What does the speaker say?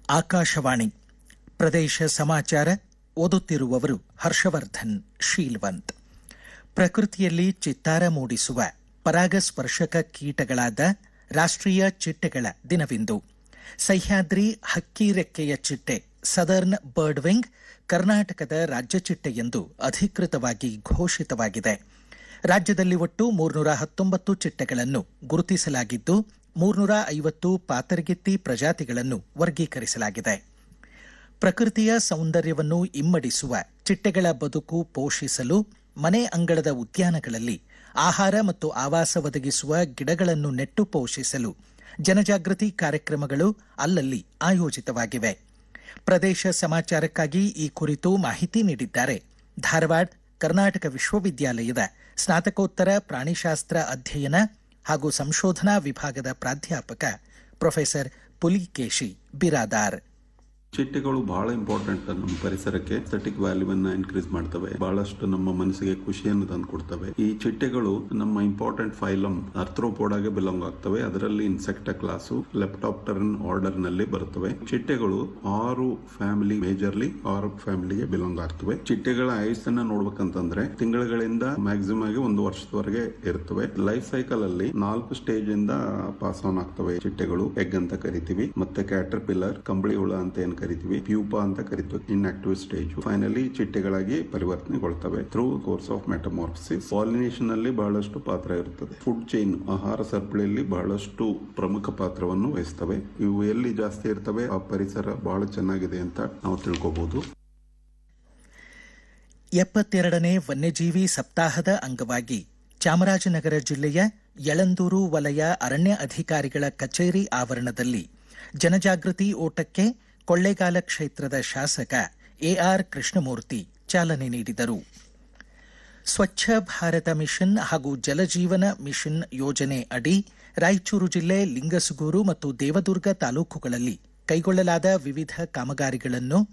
ಆಕಾಶವಾಣಿ ಪ್ರದೇಶ ಸಮಾಚಾರ ಓದುತ್ತಿರುವವರು ಹರ್ಷವರ್ಧನ್ ಶೀಲ್ವಂತ್ ಪ್ರಕೃತಿಯಲ್ಲಿ ಚಿತ್ತಾರ ಮೂಡಿಸುವ ಪರಾಗಸ್ಪರ್ಶಕ ಕೀಟಗಳಾದ ರಾಷ್ಟ್ರೀಯ ಚಿಟ್ಟೆಗಳ ದಿನವಿಂದು ಸಹ್ಯಾದ್ರಿ ಹಕ್ಕಿ ರೆಕ್ಕೆಯ ಚಿಟ್ಟೆ ಸದರ್ನ್ ಬರ್ಡ್ ವಿಂಗ್ ಕರ್ನಾಟಕದ ರಾಜ್ಯ ಚಿಟ್ಟೆ ಎಂದು ಅಧಿಕೃತವಾಗಿ ಘೋಷಿತವಾಗಿದೆ ರಾಜ್ಯದಲ್ಲಿ ಒಟ್ಟು ಮೂರ್ನೂರ ಹತ್ತೊಂಬತ್ತು ಚಿಟ್ಟೆಗಳನ್ನು ಗುರುತಿಸಲಾಗಿದ್ದು ಮೂರ್ನೂರ ಐವತ್ತು ಪಾತರಗಿತ್ತಿ ಪ್ರಜಾತಿಗಳನ್ನು ವರ್ಗೀಕರಿಸಲಾಗಿದೆ ಪ್ರಕೃತಿಯ ಸೌಂದರ್ಯವನ್ನು ಇಮ್ಮಡಿಸುವ ಚಿಟ್ಟೆಗಳ ಬದುಕು ಪೋಷಿಸಲು ಮನೆ ಅಂಗಳದ ಉದ್ಯಾನಗಳಲ್ಲಿ ಆಹಾರ ಮತ್ತು ಆವಾಸ ಒದಗಿಸುವ ಗಿಡಗಳನ್ನು ನೆಟ್ಟು ಪೋಷಿಸಲು ಜನಜಾಗೃತಿ ಕಾರ್ಯಕ್ರಮಗಳು ಅಲ್ಲಲ್ಲಿ ಆಯೋಜಿತವಾಗಿವೆ ಪ್ರದೇಶ ಸಮಾಚಾರಕ್ಕಾಗಿ ಈ ಕುರಿತು ಮಾಹಿತಿ ನೀಡಿದ್ದಾರೆ ಧಾರವಾಡ ಕರ್ನಾಟಕ ವಿಶ್ವವಿದ್ಯಾಲಯದ ಸ್ನಾತಕೋತ್ತರ ಪ್ರಾಣಿಶಾಸ್ತ್ರ ಅಧ್ಯಯನ ಹಾಗೂ ಸಂಶೋಧನಾ ವಿಭಾಗದ ಪ್ರಾಧ್ಯಾಪಕ ಪ್ರೊಫೆಸರ್ ಪುಲಿಕೇಶಿ ಬಿರಾದಾರ್ ಚಿಟ್ಟೆಗಳು ಬಹಳ ಇಂಪಾರ್ಟೆಂಟ್ ನಮ್ಮ ಪರಿಸರಕ್ಕೆ ಸ್ಥೆಟಿಕ್ ವ್ಯಾಲ್ಯೂವನ್ನ ಇನ್ಕ್ರೀಸ್ ಮಾಡ್ತವೆ ಬಹಳಷ್ಟು ನಮ್ಮ ಮನಸ್ಸಿಗೆ ಖುಷಿಯನ್ನು ತಂದು ಕೊಡ್ತವೆ ಈ ಚಿಟ್ಟೆಗಳು ನಮ್ಮ ಇಂಪಾರ್ಟೆಂಟ್ ಫೈಲಮ್ ಅರ್ಥ್ರೋಪೋಡಾಗೆ ಬಿಲಾಂಗ್ ಆಗ್ತವೆ ಅದರಲ್ಲಿ ಇನ್ಸೆಕ್ಟ ಕ್ಲಾಸು ಲೆಪ್ಟಾಪ್ಟರ್ನ್ ಆರ್ಡರ್ ನಲ್ಲಿ ಬರುತ್ತವೆ ಚಿಟ್ಟೆಗಳು ಆರು ಫ್ಯಾಮಿಲಿ ಮೇಜರ್ಲಿ ಆರು ಫ್ಯಾಮಿಲಿಗೆ ಬಿಲಾಂಗ್ ಆಗ್ತವೆ ಚಿಟ್ಟೆಗಳ ಆಯುಸ್ಸನ್ನ ನೋಡ್ಬೇಕಂತಂದ್ರೆ ತಿಂಗಳುಗಳಿಂದ ಮ್ಯಾಕ್ಸಿಮಮ್ ಆಗಿ ಒಂದು ವರ್ಷದವರೆಗೆ ಇರುತ್ತವೆ ಲೈಫ್ ಸೈಕಲ್ ಅಲ್ಲಿ ನಾಲ್ಕು ಸ್ಟೇಜ್ ಇಂದ ಪಾಸ್ ಆನ್ ಆಗ್ತವೆ ಚಿಟ್ಟೆಗಳು ಎಗ್ ಅಂತ ಕರಿತೀವಿ ಮತ್ತೆ ಕ್ಯಾಟರ್ ಪಿಲ್ಲರ್ ಕಂಬಳಿ ಹುಳ ಅಂತ ಏನ್ ಕರಿತೀವಿ ಪ್ಯೂಪಾ ಅಂತ ಕರಿತೀವಿ ಇನ್ಆಕ್ಟಿವ್ ಸ್ಟೇಜ್ ಫೈನಲಿ ಚಿಟ್ಟೆಗಳಾಗಿ ಪರಿವರ್ತನೆಗೊಳ್ತವೆ through course of metamorphosis pollination ಅಲ್ಲಿ ಬಹಳಷ್ಟು ಪಾತ್ರ ಇರುತ್ತದೆ ಫುಡ್ ಚೈನ್ ಆಹಾರ ಸರಪಳಿಯಲ್ಲಿ ಬಹಳಷ್ಟು ಪ್ರಮುಖ ಪಾತ್ರವನ್ನು ವಹಿಸ್ತವೆ ಇವು ಎಲ್ಲಿ ಜಾಸ್ತಿ ಇರ್ತವೆ ಆ ಪರಿಸರ ಬಹಳ ಚೆನ್ನಾಗಿದೆ ಅಂತ ನಾವು ತಿಳ್ಕೋಬಹುದು ಎಪ್ಪತ್ತೆರಡನೇ ವನ್ಯಜೀವಿ ಸಪ್ತಾಹದ ಅಂಗವಾಗಿ ಚಾಮರಾಜನಗರ ಜಿಲ್ಲೆಯ ಯಳಂದೂರು ವಲಯ ಅರಣ್ಯ ಅಧಿಕಾರಿಗಳ ಕಚೇರಿ ಆವರಣದಲ್ಲಿ ಜನಜಾಗೃತಿ ಓಟಕ್ಕೆ ಕೊಳ್ಳೇಗಾಲ ಕ್ಷೇತ್ರದ ಶಾಸಕ ಎಆರ್ ಕೃಷ್ಣಮೂರ್ತಿ ಚಾಲನೆ ನೀಡಿದರು ಸ್ವಚ್ಛ ಭಾರತ ಮಿಷನ್ ಹಾಗೂ ಜಲಜೀವನ ಮಿಷನ್ ಯೋಜನೆ ಅಡಿ ರಾಯಚೂರು ಜಿಲ್ಲೆ ಲಿಂಗಸುಗೂರು ಮತ್ತು ದೇವದುರ್ಗ ತಾಲೂಕುಗಳಲ್ಲಿ ಕೈಗೊಳ್ಳಲಾದ ವಿವಿಧ ಕಾಮಗಾರಿಗಳನ್ನು